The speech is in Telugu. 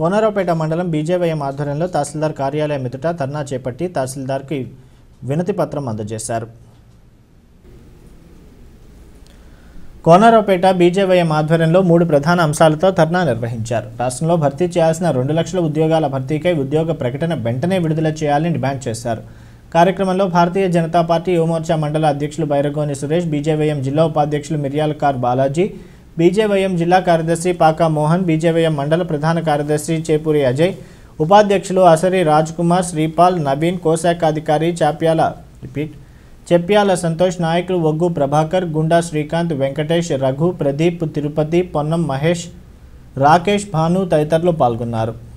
కోనరావుపేట మండలం బీజేవైఎం ఆధ్వర్యంలో తహసీల్దార్ కార్యాలయం ఎదుట ధర్నా చేపట్టి తహసీల్దార్కి వినతి పత్రం అందజేశారు కోనరావుపేట బీజేవైఎం ఆధ్వర్యంలో మూడు ప్రధాన అంశాలతో ధర్నా నిర్వహించారు రాష్ట్రంలో భర్తీ చేయాల్సిన రెండు లక్షల ఉద్యోగాల భర్తీకై ఉద్యోగ ప్రకటన వెంటనే విడుదల చేయాలని డిమాండ్ చేశారు కార్యక్రమంలో భారతీయ జనతా పార్టీ యువమోర్చా మండల అధ్యక్షులు బైరగోని సురేష్ బీజేవైఎం జిల్లా ఉపాధ్యక్షులు మిర్యాల కార్ బాలాజీ బీజేవైఎం జిల్లా కార్యదర్శి పాకా మోహన్ బీజేవైఎం మండల ప్రధాన కార్యదర్శి చేపూరి అజయ్ ఉపాధ్యక్షులు అసరి రాజ్ కుమార్ శ్రీపాల్ నవీన్ కోశాఖ అధికారి చాప్యాల రిపీట్ చెప్యాల సంతోష్ నాయకులు ఒగ్గు ప్రభాకర్ గుండా శ్రీకాంత్ వెంకటేష్ రఘు ప్రదీప్ తిరుపతి పొన్నం మహేష్ రాకేష్ భాను తదితరులు పాల్గొన్నారు